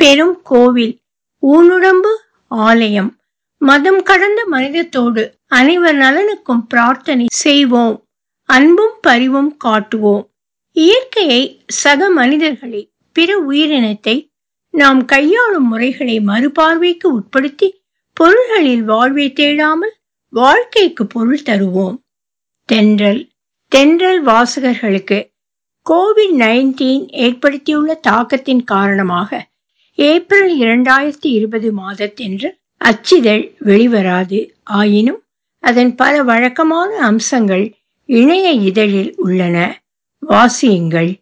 பெரும் கோவில் ஊனுடம்பு ஆலயம் மதம் கடந்த மனிதத்தோடு அனைவர் நலனுக்கும் பிரார்த்தனை செய்வோம் அன்பும் பரிவும் காட்டுவோம் இயற்கையை சக மனிதர்களை பிற உயிரினத்தை நாம் கையாளும் முறைகளை மறுபார்வைக்கு உட்படுத்தி பொருள்களில் வாழ்வை தேடாமல் வாழ்க்கைக்கு பொருள் தருவோம் தென்றல் தென்றல் வாசகர்களுக்கு கோவிட் நைன்டீன் ஏற்படுத்தியுள்ள தாக்கத்தின் காரணமாக ஏப்ரல் இரண்டாயிரத்தி இருபது மாதத்தென்று அச்சிதழ் வெளிவராது ஆயினும் அதன் பல வழக்கமான அம்சங்கள் இணைய இதழில் உள்ளன வாசியுங்கள்